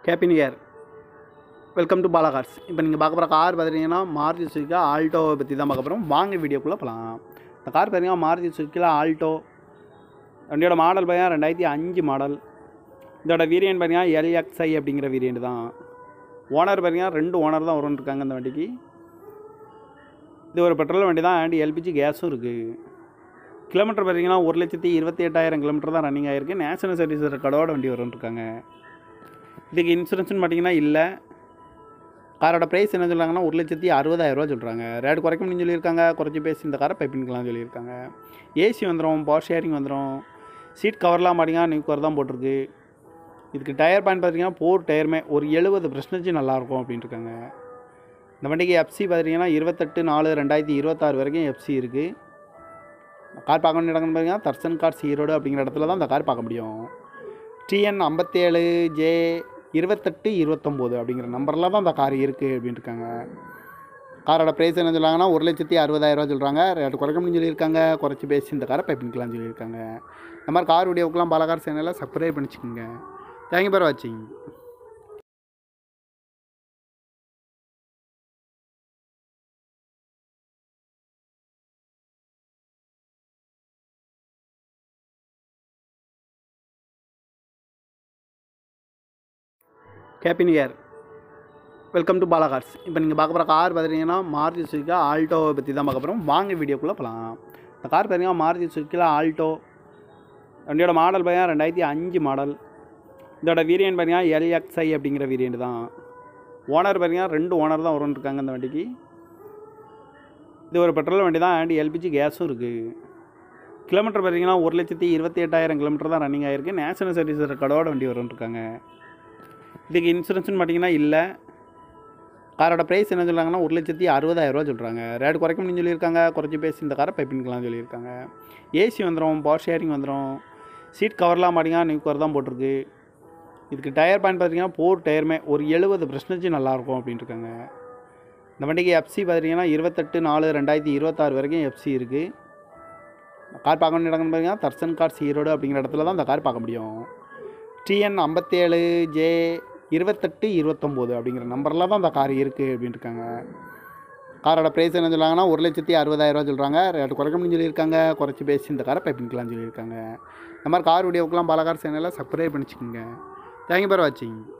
happy new year welcome to Bala cars இப்போ நீங்கள் பார்க்க போகிற கார் பார்த்தீங்கன்னா மாருதி சுசுக்கா ஆல்டோவை பற்றி தான் பார்க்க போகிறோம் வாங்க வீடியோக்குள்ளே போகலாம் இந்த கார் பார்த்தீங்கன்னா மாருதி சுசுக்கியில் ஆல்டோ வண்டியோட மாடல் பார்த்தீங்கன்னா ரெண்டாயிரத்தி அஞ்சு மாடல் இதோட வேரியன்ட் பார்த்தீங்கன்னா எல்எக்ஸ்ஐ அப்படிங்கிற வேரியன்ட் தான் ஓனர் பார்த்தீங்கன்னா ரெண்டு ஓனர் தான் வரும்னு இருக்காங்க இந்த வண்டிக்கு இது ஒரு பெட்ரோல் வண்டி தான் அண்ட் எல்பிஜி கேஸும் இருக்குது கிலோமீட்டர் பார்த்தீங்கன்னா ஒரு லட்சத்தி இருபத்தி எட்டாயிரம் கிலோமீட்டர் தான் ரன்னிங் ஆகிருக்கு நேஷனல் சர்வீஸ் ரெக்கார்டோட வண்டி வரும்னு இருக்காங்க இதுக்கு இன்சூரன்ஸ்னு பார்த்தீங்கன்னா இல்லை காரோட ப்ரைஸ் என்ன சொல்கிறாங்கன்னா ஒரு லட்சத்தி அறுபதாயிரரூவா சொல்கிறாங்க ரேட் குறைக்கணும்னு சொல்லியிருக்காங்க குறைச்சி பேசி இந்த காரை பைப்பின்கலாம் சொல்லியிருக்காங்க ஏசி வந்துடும் பவர் ஷேரிங் வந்துடும் சீட் கவர்லாம் பார்த்தீங்கன்னா நியூ கவர் தான் போட்டிருக்கு இதுக்கு டயர் பாயிண்ட் பார்த்தீங்கன்னா போர் டயருமே ஒரு எழுபது பர்சன்டேஜ் நல்லாயிருக்கும் அப்படின்ட்டு இருக்காங்க இந்த வண்டிக்கு எஃப்சி பார்த்தீங்கன்னா இருபத்தெட்டு நாலு ரெண்டாயிரத்தி இருபத்தாறு வரைக்கும் எஃப்சி இருக்குது கார் பார்க்க வேண்டிய இடம்னு பார்த்தீங்கன்னா தர்சன் கார்ஸ் ஈரோடு அப்படிங்கிற இடத்துல தான் இந்த கார் பார்க்க முடியும் டிஎன் ஐம்பத்தேழு ஜே இருபத்தெட்டு இருபத்தொம்போது அப்படிங்கிற நம்பரில் தான் இந்த கார் இருக்குது அப்படின்ட்டு இருக்காங்க காரோட ப்ரைஸ் என்ன சொல்கிறாங்கன்னா ஒரு லட்சத்தி அறுபதாயிரரூவா சொல்கிறாங்க ரேட்டு குறைக்கணும்னு சொல்லியிருக்காங்க குறைச்சி பேசி இந்த காரை பைப்பின்கலாம் சொல்லியிருக்காங்க இந்த மாதிரி கார் வீடியோக்கெலாம் பல கார் சேனலில் சப்ஸ்கிரைப் பண்ணிச்சுக்கோங்க தேங்க்யூ பேர் வாட்சிங் happy new year welcome to Bala cars இப்போ நீங்கள் பார்க்க போகிற கார் பார்த்தீங்கன்னா மாருதி சுசுக்கா ஆல்டோவை பற்றி தான் பார்க்க போகிறோம் வாங்க வீடியோக்குள்ளே போகலாம் இந்த கார் பார்த்தீங்கன்னா மாருதி சுசுக்கியில் ஆல்டோ வண்டியோட மாடல் பார்த்தீங்கன்னா ரெண்டாயிரத்தி அஞ்சு மாடல் இதோட வேரியன்ட் பார்த்தீங்கன்னா எல்எக்ஸ்ஐ அப்படிங்கிற வேரியன்ட் தான் ஓனர் பார்த்தீங்கன்னா ரெண்டு ஓனர் தான் வரும்னு இருக்காங்க இந்த வண்டிக்கு இது ஒரு பெட்ரோல் வண்டி தான் அண்ட் எல்பிஜி கேஸும் இருக்குது கிலோமீட்டர் பார்த்தீங்கன்னா ஒரு லட்சத்தி இருபத்தி எட்டாயிரம் கிலோமீட்டர் தான் ரன்னிங் ஆகிருக்கு நேஷனல் சர்வீஸ் ரெக்கார்டோட வண்டி வரும்னு இருக்காங்க இதுக்கு இன்சூரன்ஸ்னு பார்த்தீங்கன்னா இல்லை காரோட ப்ரைஸ் என்ன சொல்கிறாங்கன்னா ஒரு லட்சத்தி அறுபதாயிரரூவா சொல்கிறாங்க ரேட் குறைக்கணும்னு சொல்லியிருக்காங்க குறைச்சி பேசி இந்த காரை பைப்பின்கலாம் சொல்லியிருக்காங்க ஏசி வந்துடும் பவர் ஷேரிங் வந்துடும் சீட் கவர்லாம் பார்த்தீங்கன்னா நியூ கவர் தான் போட்டிருக்கு இதுக்கு டயர் பாயிண்ட் பார்த்தீங்கன்னா போர் டயருமே ஒரு எழுபது பர்சன்டேஜ் நல்லாயிருக்கும் அப்படின்ட்டு இருக்காங்க இந்த வண்டிக்கு எஃப்சி பார்த்தீங்கன்னா இருபத்தெட்டு நாலு ரெண்டாயிரத்தி இருபத்தாறு வரைக்கும் எஃப்சி இருக்குது கார் பார்க்க வேண்டிய இடம்னு பார்த்தீங்கன்னா தர்சன் கார்ஸ் ஈரோடு அப்படிங்கிற இடத்துல தான் இந்த கார் பார்க்க முடியும் டிஎன் ஐம்பத்தேழு ஜே இருபத்தெட்டு இருபத்தொம்போது அப்படிங்கிற நம்பரில் தான் இந்த கார் இருக்குது அப்படின்ட்டு இருக்காங்க காரோட ப்ரைஸ் என்ன சொல்கிறாங்கன்னா ஒரு லட்சத்தி அறுபதாயிரரூவா சொல்கிறாங்க ரேட்டு குறைக்கணும்னு சொல்லியிருக்காங்க குறைச்சி பேசி இந்த காரை பைப்பின்கலாம் சொல்லியிருக்காங்க இந்த மாதிரி கார் வீடியோக்கெலாம் பல கார் சேனலில் சப்ஸ்கிரைப் பண்ணிச்சுக்கோங்க தேங்க்யூ பேர் வாட்சிங்